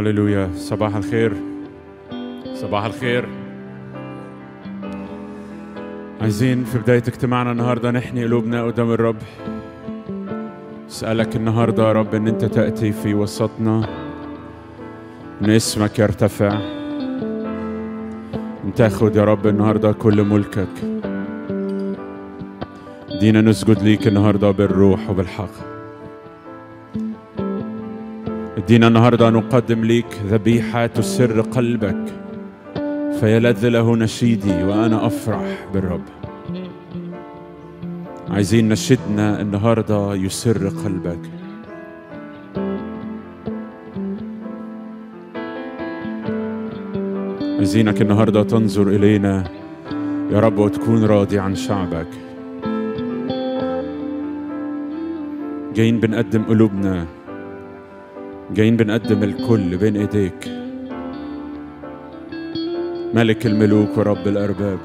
هللويا صباح الخير صباح الخير عايزين في بداية اجتماعنا النهاردة نحني قلوبنا قدام الرب اسألك النهاردة يا رب ان انت تأتي في وسطنا ان اسمك يرتفع ان تاخد يا رب النهاردة كل ملكك دينا نسجد ليك النهاردة بالروح وبالحق ادينا النهارده نقدم ليك ذبيحه تسر قلبك فيلذ له نشيدي وانا افرح بالرب عايزين نشدنا النهارده يسر قلبك عايزينك النهارده تنظر الينا يا رب وتكون راضي عن شعبك جايين بنقدم قلوبنا جايين بنقدم الكل بين ايديك ملك الملوك ورب الارباب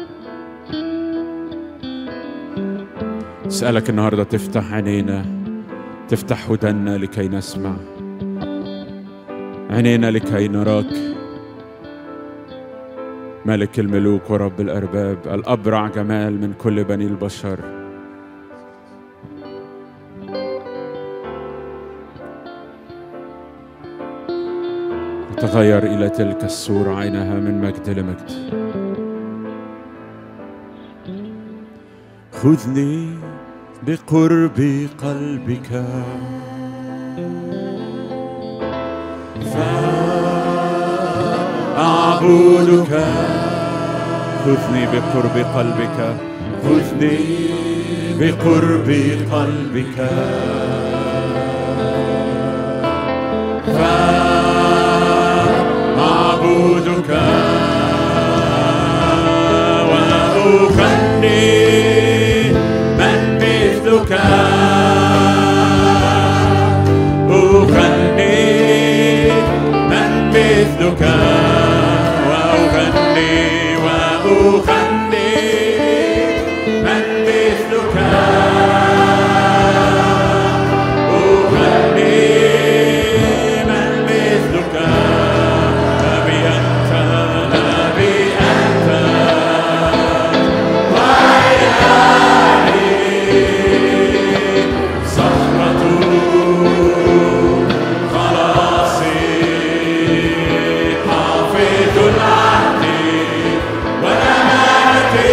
اسالك النهارده تفتح عينينا تفتح ودنا لكي نسمع عينينا لكي نراك ملك الملوك ورب الارباب الابرع جمال من كل بني البشر تغير إلى تلك الصورة عينها من مجد لمجد خذني بقرب قلبك فأعبدك خذني بقرب قلبك خذني بقرب قلبك فأعبدك وأغني من مثلك أغني من مثلك وأغني وأغني من مثلك أغني من مثلك أبي أنت أبي أنت وإلهي صخرة خلاصي حافظ العهد والأمانة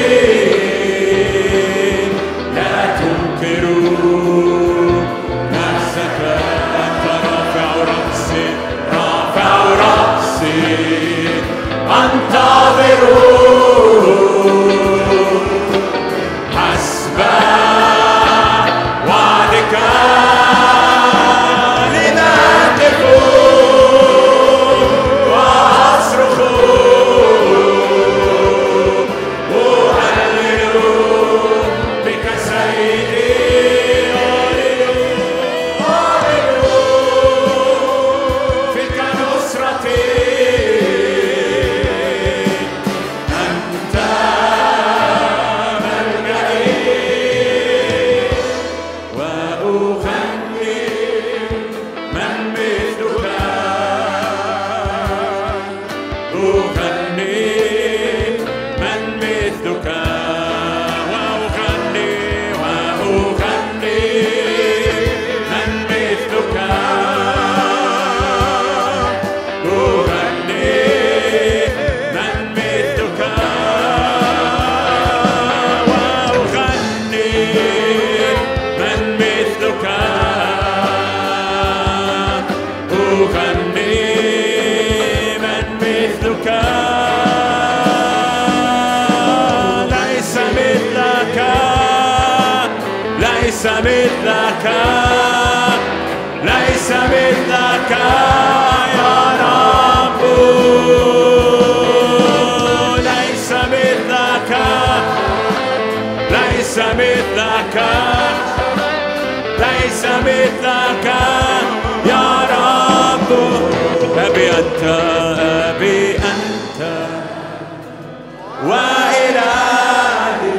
لا تنكر نفسك أنت رافع رأسي رافع رأسي أنتظر حسب وعدك لذا تكون وأصرخ أهلل بك سيدي أهلل فيك نصرتي أنت ملجئي وأغني من مثلك أغني من مثلك وأغني وأغني من مثلك أغني من مثلك وأغني من مثلك أغني من مثلك ليس مثلك ليس مثلك ليس مثلك يا رب ليس مثلك ليس مثلك ليس مثلك يا رب أبي أنت أبي أنت وإلهي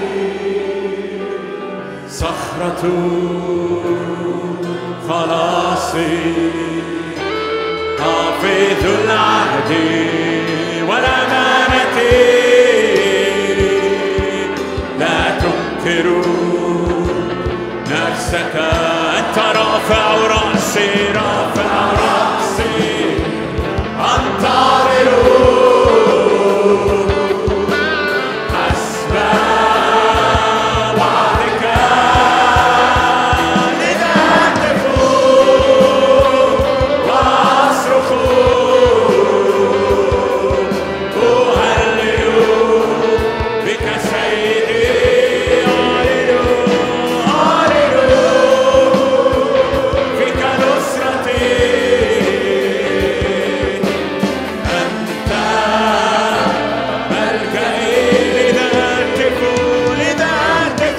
صخرة خلاصي حافظ حافظ العهد والأمانة لا تنكر نفسك أنت رافع رأسي رافع رأسي أنتظر حسب وعدك لنهتف وأصرخ أهلل بك سيدي أعلن أعلن فيك نصرتي أنت ملجئي لنهتف لنهتف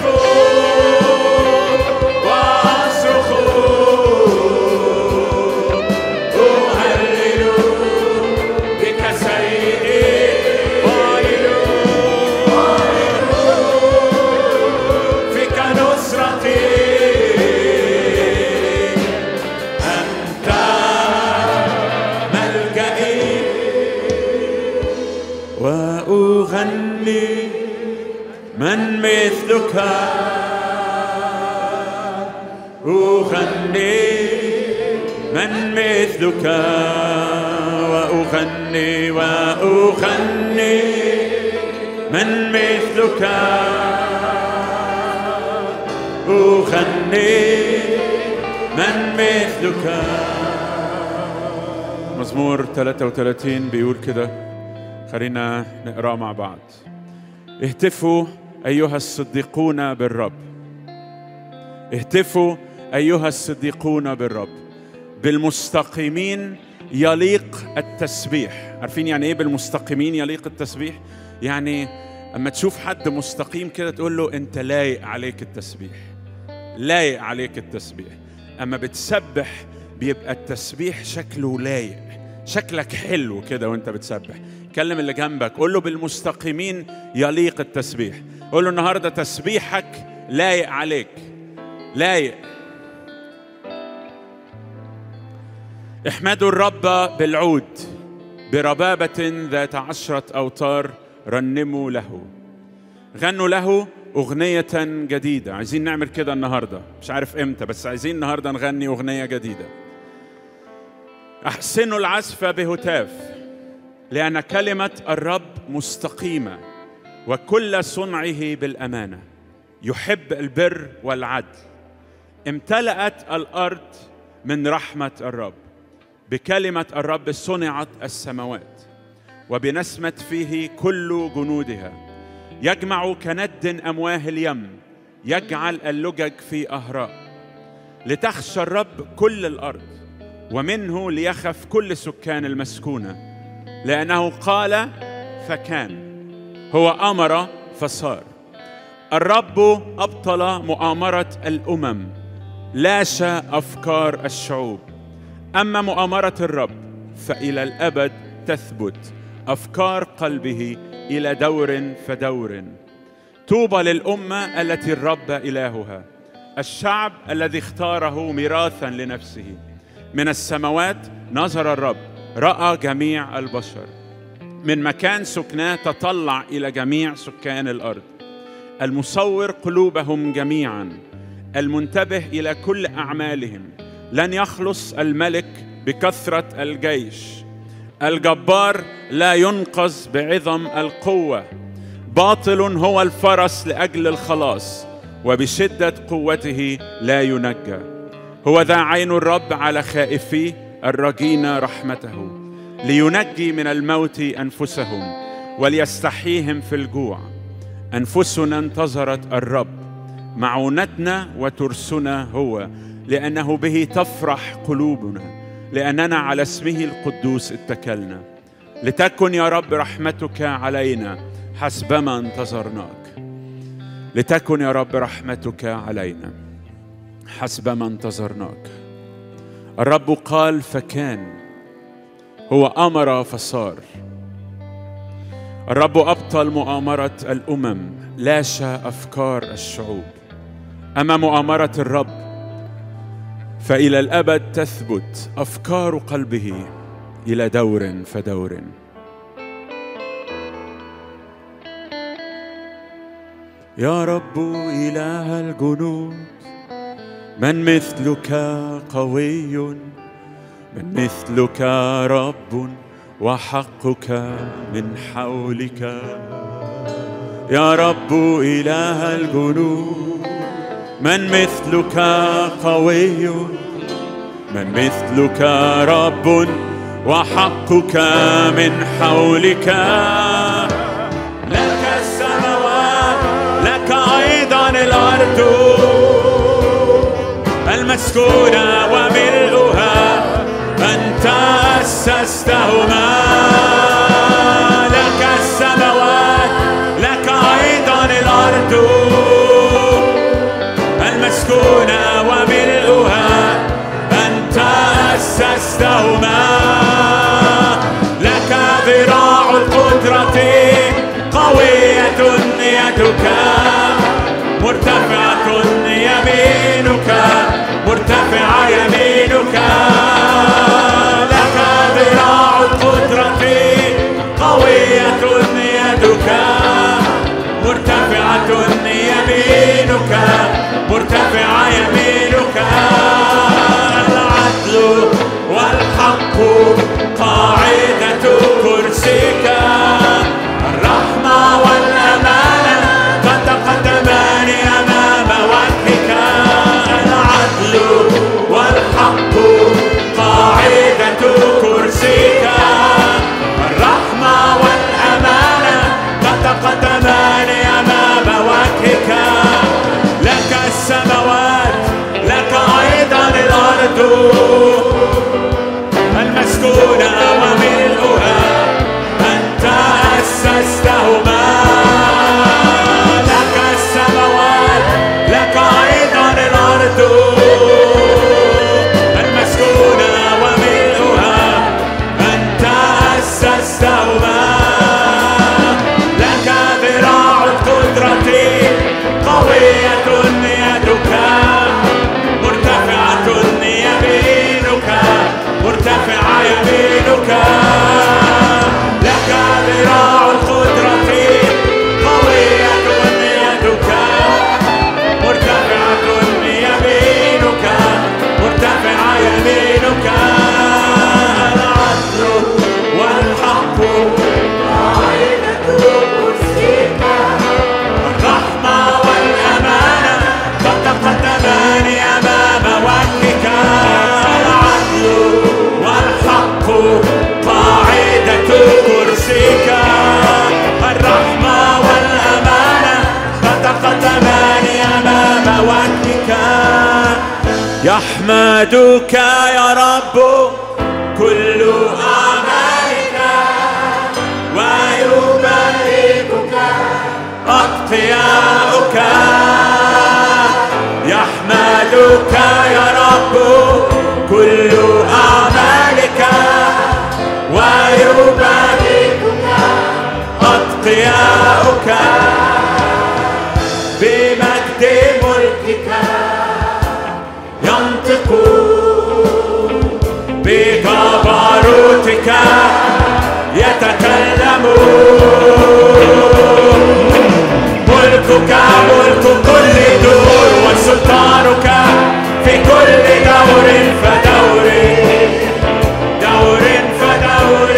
وأصرخ أهلل بك سيدي أعلن فيك نصرتي أنت ملجئي وأغني من مثلك أغني من مثلك وأغني وأغني من مثلك أغني من مثلك مزمور 33 بيقول كده خلينا نقراه مع بعض اهتفوا أيها الصديقون بالرب اهتفوا أيها الصديقون بالرب بالمستقيمين يليق التسبيح عارفين يعني ايه بالمستقيمين يليق التسبيح يعني اما تشوف حد مستقيم كده تقول له انت لايق عليك التسبيح لايق عليك التسبيح اما بتسبح بيبقى التسبيح شكله لايق شكلك حلو كده وانت بتسبح كلم اللي جنبك قول له بالمستقيمين يليق التسبيح قول له النهارده تسبيحك لايق عليك لايق احمدوا الرب بالعود بربابة ذات عشرة أوتار رنموا له غنوا له أغنية جديدة عايزين نعمل كده النهاردة مش عارف إمتى بس عايزين النهاردة نغني أغنية جديدة أحسنوا العزف بهتاف لأن كلمة الرب مستقيمة وكل صنعه بالأمانة يحب البر والعدل امتلأت الأرض من رحمة الرب بكلمة الرب صنعت السماوات وبنسمة فيه كل جنودها يجمع كند أمواه اليم يجعل اللجج في أهراء لتخشى الرب كل الأرض ومنه ليخف كل سكان المسكونة لأنه قال فكان هو أمر فصار الرب أبطل مؤامرة الأمم لاشى أفكار الشعوب أما مؤامرة الرب فإلى الأبد تثبت أفكار قلبه إلى دور فدور طوبى للأمة التي الرب إلهها الشعب الذي اختاره ميراثا لنفسه من السماوات نظر الرب رأى جميع البشر من مكان سكناه تطلع إلى جميع سكان الأرض المصور قلوبهم جميعا المنتبه إلى كل أعمالهم لن يخلص الملك بكثرة الجيش الجبار لا ينقذ بعظم القوة باطل هو الفرس لأجل الخلاص وبشدة قوته لا ينجى هو ذا عين الرب على خائفيه الرجين رحمته لينجي من الموت أنفسهم وليستحيهم في الجوع أنفسنا انتظرت الرب معونتنا وترسنا هو لأنه به تفرح قلوبنا لأننا على اسمه القدوس اتكلنا لتكن يا رب رحمتك علينا حسبما انتظرناك لتكن يا رب رحمتك علينا حسبما انتظرناك الرب قال فكان هو امر فصار الرب ابطل مؤامره الامم لاشى افكار الشعوب اما مؤامره الرب فالى الابد تثبت افكار قلبه الى دور فدور يا رب اله الجنود من مثلك قوي من مثلك رب وحقك من حولك يا رب اله الجنود من مثلك قوي من مثلك رب وحقك من حولك لك السماوات لك ايضا الارض المسكونه وملؤها انت اسستهما لك السماوات لك ايضا الارض المسكونه وملؤها انت اسستهما لك ذراع القدره قويه يدك مرتفعه يمينك مرتفعه يمينك لك ذراع القدره قويه يدك مرتفعه يمينك مرتفعه يمينك العدل والحق قاعده كرسيك الرحمه والامانه قد تقدمان امام وجهك العدل والحق قاعده كرسيك الرحمه والامانه قد تقدمان امام وجهك لك السماوات لك ايضا الارض المسكونه وملؤها انت اسستهما لك السماوات لك ايضا الارض المسكونه وملؤها انت اسستهما لك ذراع القدره قويه يدك مرتفعه يمينك مرتفعه يمينك لك ذراع القدره قويه يدك مرتفعه يمينك مرتفعه يمينك العدل والحق الرحمة والأمانة قد تقدمان أمام وجهك العدل والحق قاعدة كرسيك الرحمة والأمانة قد تقدمان أمام وجهك يحمدك يا رب كل أعمالك ويباركك أتقياؤك يحمدك يا رب كل أعمالك ويباركك أتقياؤك بمجد ملكك ينطقون بجبروتك يتكلمون ملكك ملك كل دور وسلطانك في كل دور فدور دور فدور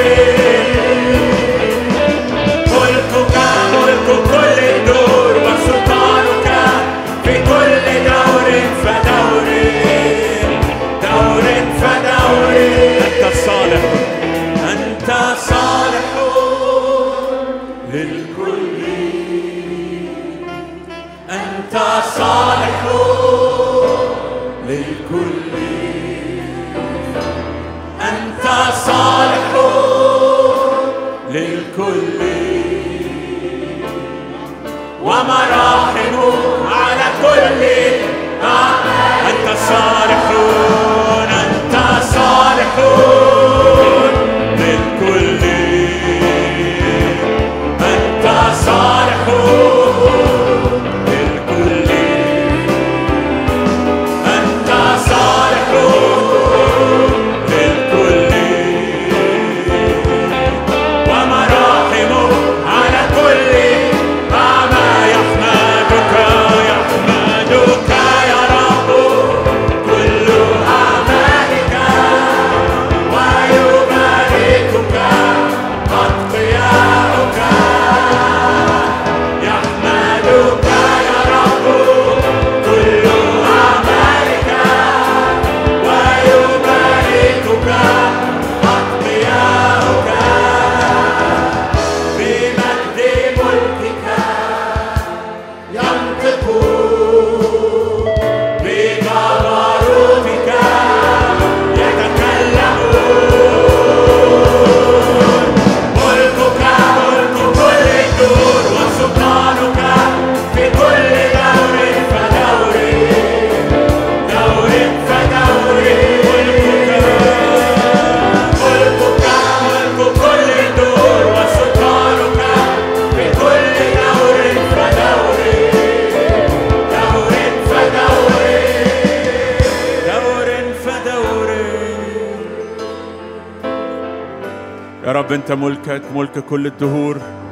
ملكك ملك كل دور وسلطانك في كل دور فدور دور فدور أنت صالح أنت صالح للكل أنت صالح للكل أنت صالح للكل ومراحم على كل آه. أنت صالح أنت صالح للكل أنت صالح للكل أنت صالح رب انت ملكك ملك كل الدهور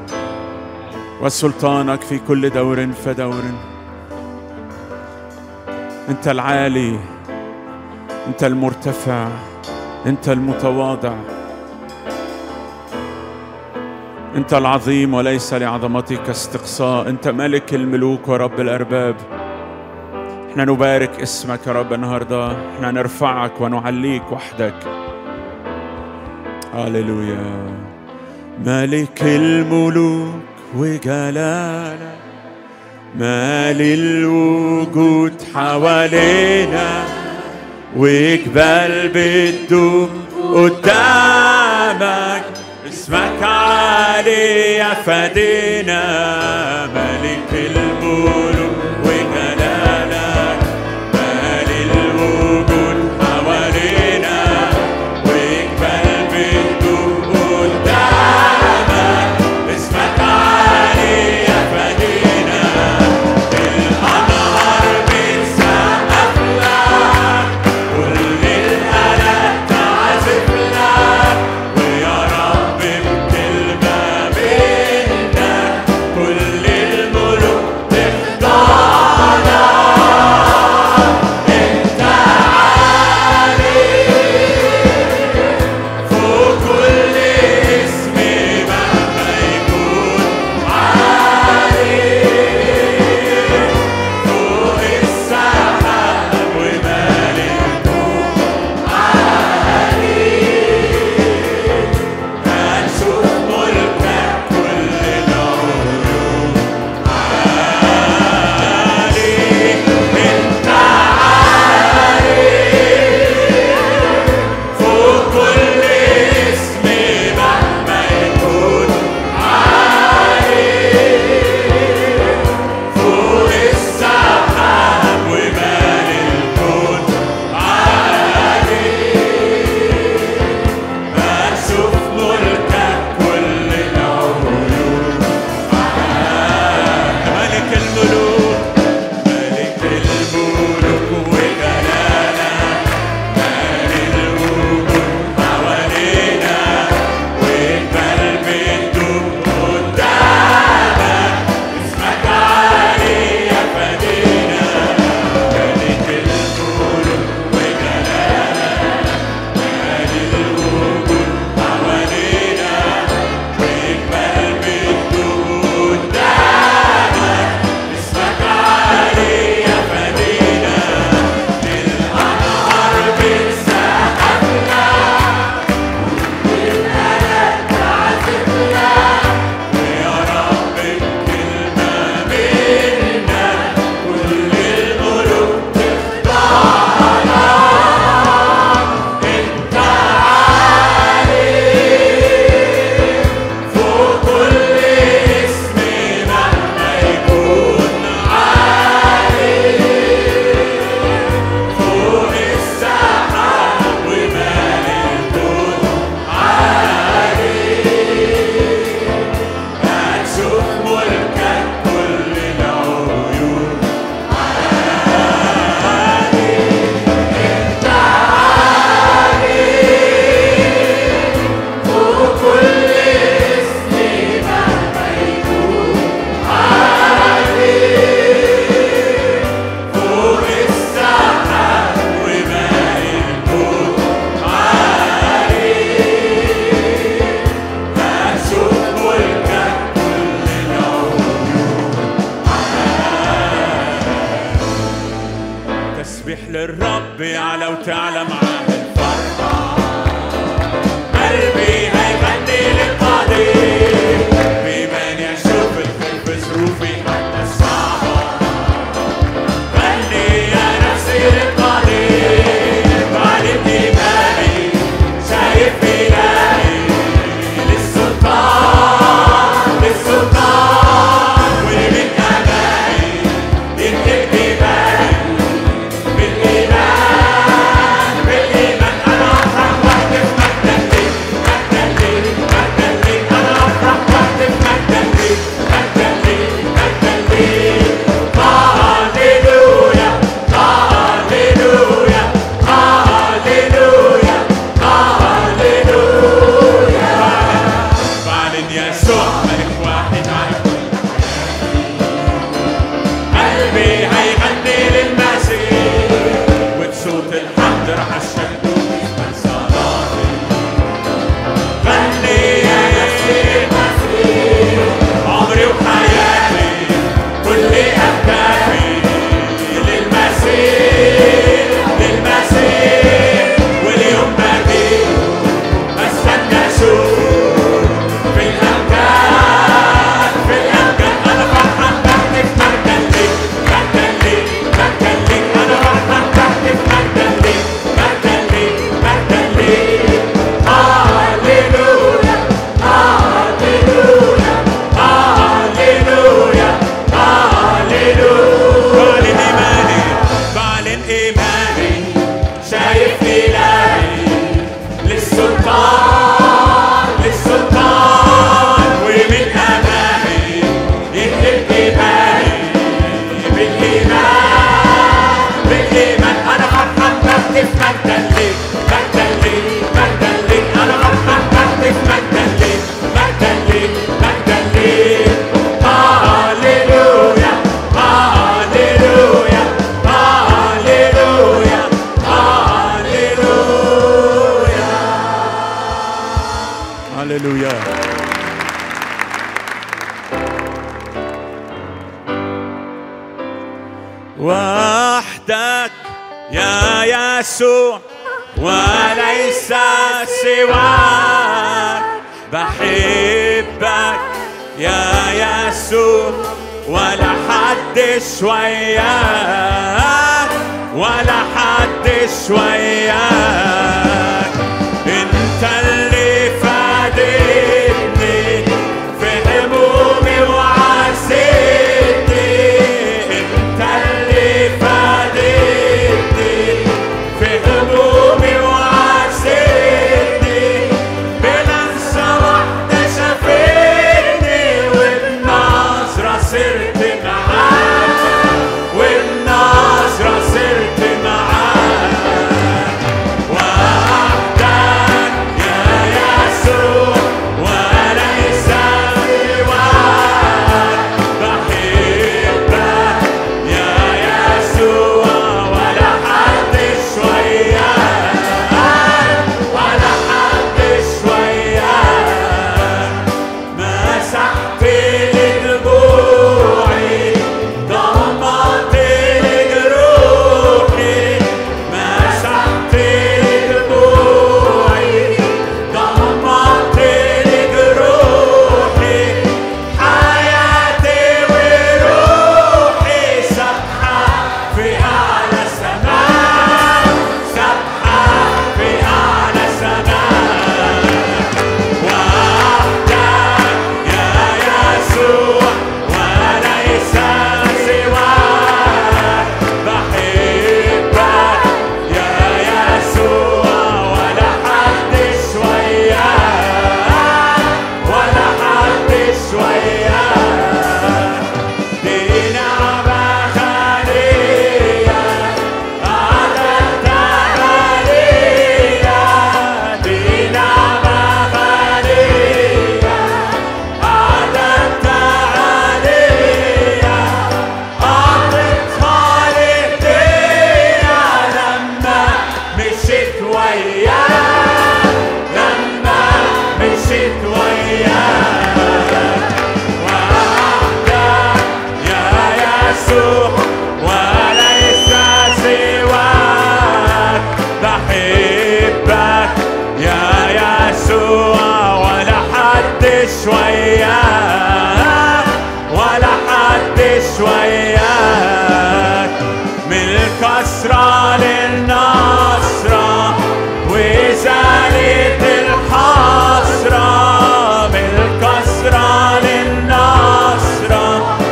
وسلطانك في كل دور فدور انت العالي انت المرتفع انت المتواضع انت العظيم وليس لعظمتك استقصاء انت ملك الملوك ورب الارباب احنا نبارك اسمك يا رب النهارده احنا نرفعك ونعليك وحدك هللويا ملك الملوك وجلالك مال الوجود حوالينا وجبال بتدوب قدامك اسمك عالي يا فدينا ملك الملوك وجلالك مال الوجود حوالينا وجبال بتدوب قدامك اسمك عالي يا فدينا الأنهار بتسقف لك كل الآلات تعزف لك ويا رب بكلمة منك كل الملوك تخضع لك انت عالي فوق كل اسم مهما يكون عالي فوق السحاب ومالكه عالي هنشوف ملكك كل العيون عالي انت عالي فوق كل اسم مهما يكون عالي فوق السحاب ومال الكون عالي هنشوف ملكك كل العيون ملك الملوك ملك الملوك وجلالك مال الوجود حوالينا والقلب يدوب قدامك اسمك عالي يا فدينا ملك الملوك وجلالك مال الوجود حوالينا والقلب يدوب قدامك اسمك عالي يا فدينا الأنهار بتسقف لك تعزف لك ويا رب بكلمة منك كل الملوك تخضع لك انت عالي فوق كل اسم مهما يكون عالي فوق السحاب ومال الكون عالي هنشوف ملكك كل العيون عالي انت عالي فوق كل اسم مهما يكون عالي فوق السحاب ومال الكون عالي هشوف ملكك كل العيون تسبيح للرب يعلى وتعلى معاه الفرحة قلبي هيغني للقدير بإيمان يشوف الخير في ظروفي حتى الصعبة غني يا نفسي للقدير بعلم إيماني شايف إلهي للسلطان للسلطان ومن أمامي ينتهي إيماني بالإيمان بالإيمان أنا أفرح وحدي في مجدك ليك مجدك ليك مجدك ليك أنا أفرح وحدي إلهي شايف إلهي للسلطان للسلطان ومن أمامي يهلك إيماني بالإيمان بالإيمان أنا فرحان بهتف مجدا ليك مجدا ليك مجدا ليك أنا فرحان بهتف مجدا ليك مجدا ليك مجدا ليك هاليلويا هاليلويا هاليلويا هاليلويا هاليلويا وحدك يا يسوع وليس سواك بحبك يا يسوع ولا حد شوياك ولا حد شوياك انت اللي فادتني في همومي وعزتني انت اللي فادتني في همومي وعزتني بلمسة واحدة شافتني والنظرة صرت معاك والنظرة صرت معاك وحدك يا يسوع وليس سواك بحبك يا يسوع ولا حد شوياك ولا حد شوياك مسحت لي دموعي ضمت لي جروحي مسحت لي دموعي ضمت لي جروحي حياتي وروحي سبحة في أعلى سماء سبحة في أعلى سماء وحدك يا يسوع وليس سواك بحبك يا يسوع ولا حد شوياك ولا حد شوياك دي نعمة خالية أعددت عليا دي نعمة خالية أعددت عليا أعطيتها لإيديا لما مشيت وياك لما مشيت وياك وحدك يا يسوع وليس سواك بحبك يا يسوع ولا حد شوياك ولا حد شوياك من الكسرة للنصرة وزالت الحسرة من الكسرة للنصرة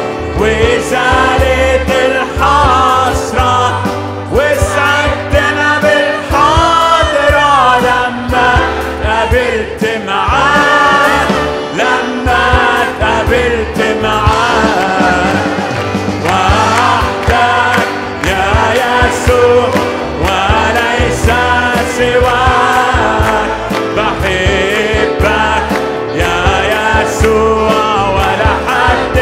وزالت الحسرة وسعدنا بالحاضرة لما قابلت معاك لما قابلت معاك وحدك يا يسوع وليس سواك بحبك يا يسوع ولا حد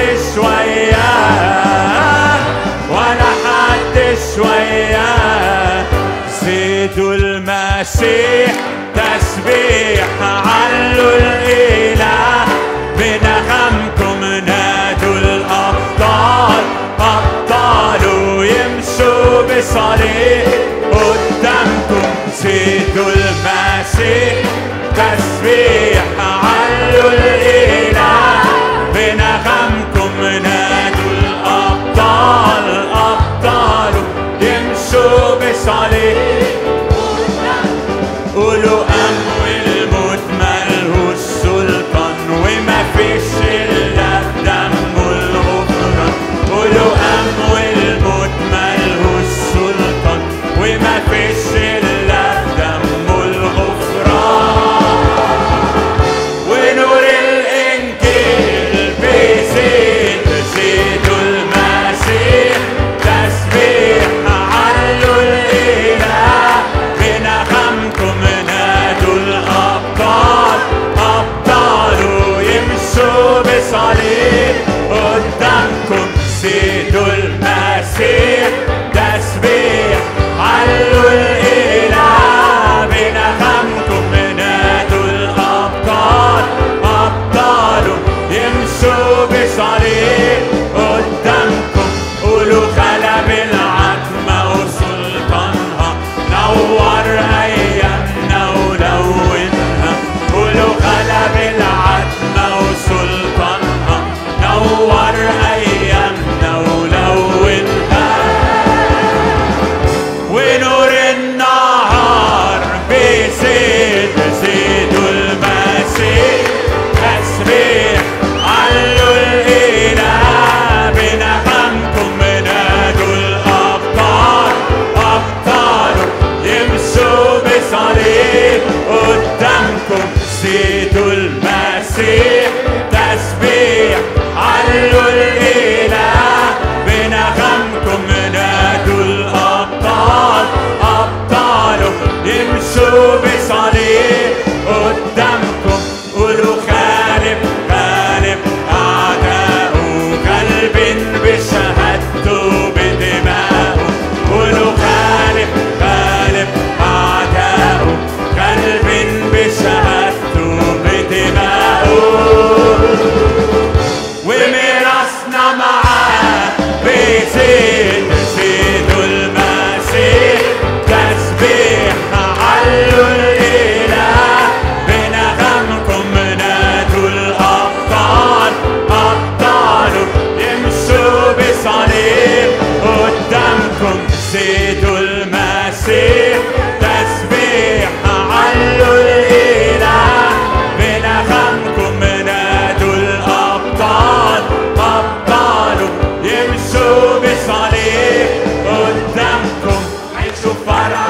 شوياك ولا حد شوياك زيدوا المسيح تسبيح علوا الإله بنغمكم نادوا الأبطال أبطال ويمشوا بصليب قدامكم زيدوا المسيح تسبيح علوا الإله بنغمكم نادوا الأبطال أبطال يمشوا بصليب قولوا أمو الموت ملهوش سلطان وما فيش إلا دم الغفران قولوا أمو الموت ملهوش سلطان وما فيش إلا دم الغفران ونور الإنجيل بيزيد زيد المسيح تسبيح علوا الإله بنغمكم نادوا الأبطال أبطال يمشوا بصليب قدامكم زيدوا المسيح تسبيح علوا الإله بنغمكم نادوا الأبطال أبطال يمشوا بصليب قدامكم قولوا غلب العتمة وسلطانها نور أيامنا ولونها قولوا غلب العتمة وسلطانها نور أيامنا ولونها ونور النهار بيزيد زيد المسيح تسبيح علوا الإله بنغمكم نادوا الأبطال أبطال يمشوا بصليب قدامكم زيدوا المسيح تسبيح علوا الإله بنغمكم نادوا الأبطال أبطال يمشوا بصليب قدامكم قولوا غالب غالب أعداؤه غالب بشهادته بدماؤه قولوا غالب غالب أعداؤه غالب بشهادته بدماؤه وميراثنا معاه بيزيد زيدوا المسيح تسبيح علوا الإله بنغمكم نادوا الأبطال أبطال يمشوا بصليب قدامكم زيدوا المسيح تسبيح علوا الإله بنغمكم نادوا الأبطال أبطال يمشوا بصليب قدامكم عيشوا فرح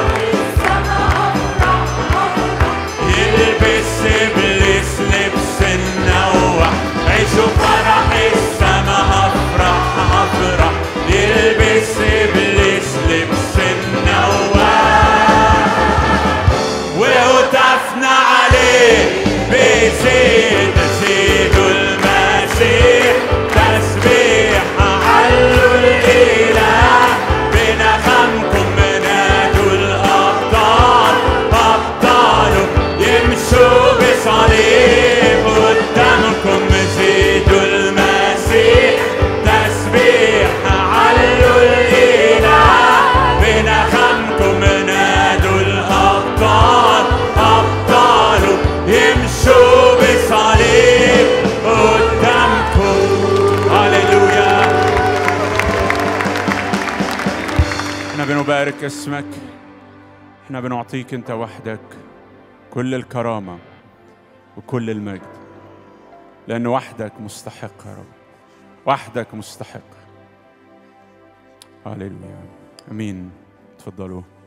يلبس إبليس لبس النوح عيشوا فرح السما أفرح أفرح يلبس إبليس لبس النوح وهتفنا عليه بيزيد زيدوا المسيح تسبيح علوا الإله بنغمكم نادوا الأبطال أبطال يمشوا بصليب قدامكم زيدوا المسيح تسبيح علوا الإله بنغمكم نادوا الأبطال أبطال يمشوا بصليب قدامكم هللويا احنا بنبارك اسمك احنا بنعطيك انت وحدك كل الكرامة وكل المجد لأن وحدك مستحق يا رب وحدك مستحق هللويا امين تفضلوا